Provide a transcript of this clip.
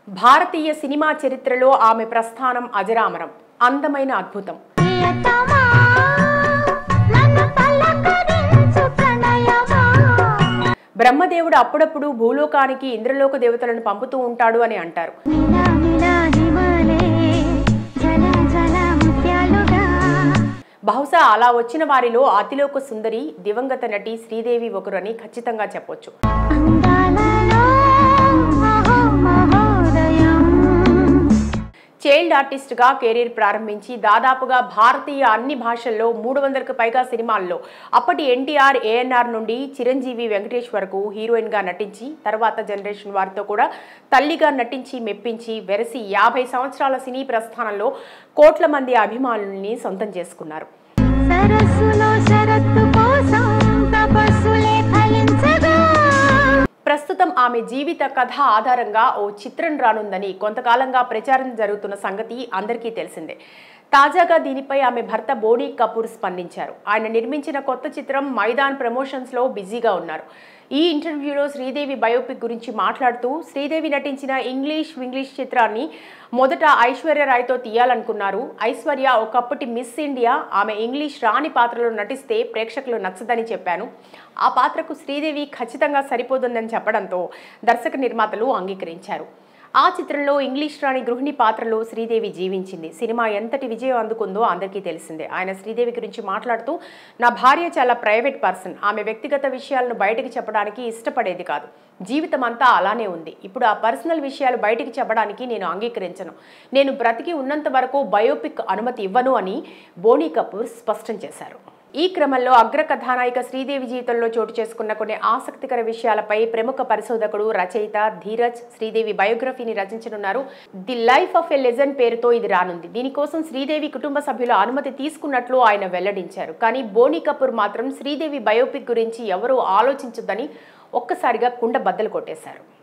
భారతీయ cinema చరిత్రలో ఆమె ప్రస్థానం అజరామరం అందమైన అద్భుతం ప్రియతమా నన్ను పలకరించు ప్రణయమా బ్రహ్మదేవుడు అప్పుడప్పుడు భూలోకానికి ఇంద్రలోక దేవతలను పంపుతూ ఉంటాడు అని అంటారు మిలా మిలా హిమాలే జల జల ముత్యాలుగా బహుశా అలా వచ్చిన వారిలో అతిలోక సుందరి దివంగత నటి శ్రీదేవి ఒకరని ఖచ్చితంగా చెప్పొచ్చు అందాలలో మహో మహోదయం చైల్డ్ ఆర్టిస్ట్గా కెరీర్ ప్రారంభించి దాదాపుగా భారతీయ అన్ని భాషల్లో మూడు వందలకు పైగా సినిమాల్లో అప్పటి ఎన్టీఆర్ ఏఎన్ఆర్ నుండి చిరంజీవి వెంకటేష్ వరకు హీరోయిన్గా నటించి తర్వాత జనరేషన్ వారితో కూడా తల్లిగా నటించి మెప్పించి వెరసి యాభై సంవత్సరాల సినీ ప్రస్థానంలో కోట్ల మంది అభిమానుల్ని సొంతం చేసుకున్నారు సరస్సులో షరత్తు కోసం తపస్సులే ఫలించగా ప్రస్తుతం ఆమె జీవిత కథ ఆధారంగా ఓ చిత్రం రానుందని కొంతకాలంగా ప్రచారం జరుగుతున్న సంగతి అందరికీ తెలిసిందే తాజాగా దీనిపై ఆమె భర్త బోనీ కపూర్ స్పందించారు ఆయన నిర్మించిన కొత్త చిత్రం మైదాన్ ప్రమోషన్స్లో బిజీగా ఉన్నారు ఈ ఇంటర్వ్యూలో శ్రీదేవి బయోపిక్ గురించి మాట్లాడుతూ శ్రీదేవి నటించిన ఇంగ్లీష్ వింగ్లీష్ చిత్రాన్ని మొదట ఐశ్వర్య రాయ్తో తీయాలనుకున్నారు ఐశ్వర్య ఒకప్పటి మిస్ ఇండియా ఆమె ఇంగ్లీష్ రాని పాత్రలో నటిస్తే ప్రేక్షకులు నచ్చదని చెప్పాను ఆ పాత్రకు శ్రీదేవి ఖచ్చితంగా సరిపోతుందని చెప్పడంతో దర్శక నిర్మాతలు అంగీకరించారు ఆ చిత్రంలో ఇంగ్లీష్ రాణి గృహిణి పాత్రలో శ్రీదేవి జీవించింది సినిమా ఎంతటి విజయం అందుకుందో అందరికీ తెలిసిందే ఆయన శ్రీదేవి గురించి మాట్లాడుతూ నా భార్య చాలా ప్రైవేట్ పర్సన్ ఆమె వ్యక్తిగత విషయాలను బయటికి చెప్పడానికి ఇష్టపడేది కాదు జీవితం అంతా అలానే ఉంది ఇప్పుడు ఆ పర్సనల్ విషయాలు బయటికి చెప్పడానికి నేను అంగీకరించను నేను బ్రతికి ఉన్నంత వరకు బయోపిక్ అనుమతి ఇవ్వను అని బోనీ కపూర్ స్పష్టం చేశారు ఈ క్రమంలో అగ్ర కథానాయిక శ్రీదేవి జీవితంలో చోటు చేసుకున్న కొన్ని ఆసక్తికర విషయాలపై ప్రముఖ పరిశోధకుడు రచయిత ధీరజ్ శ్రీదేవి బయోగ్రఫీని రచించనున్నారు the life of a legend పేరుతో ఇది రానుంది దీనికోసం శ్రీదేవి కుటుంబ సభ్యుల అనుమతి తీసుకున్నట్లు ఆయన వెల్లడించారు కానీ బోనీ కపూర్ మాత్రం శ్రీదేవి బయోపిక్ గురించి ఎవరూ ఆలోచించొద్దని ఒక్కసారిగా కుండ బద్దలు కొట్టేశారు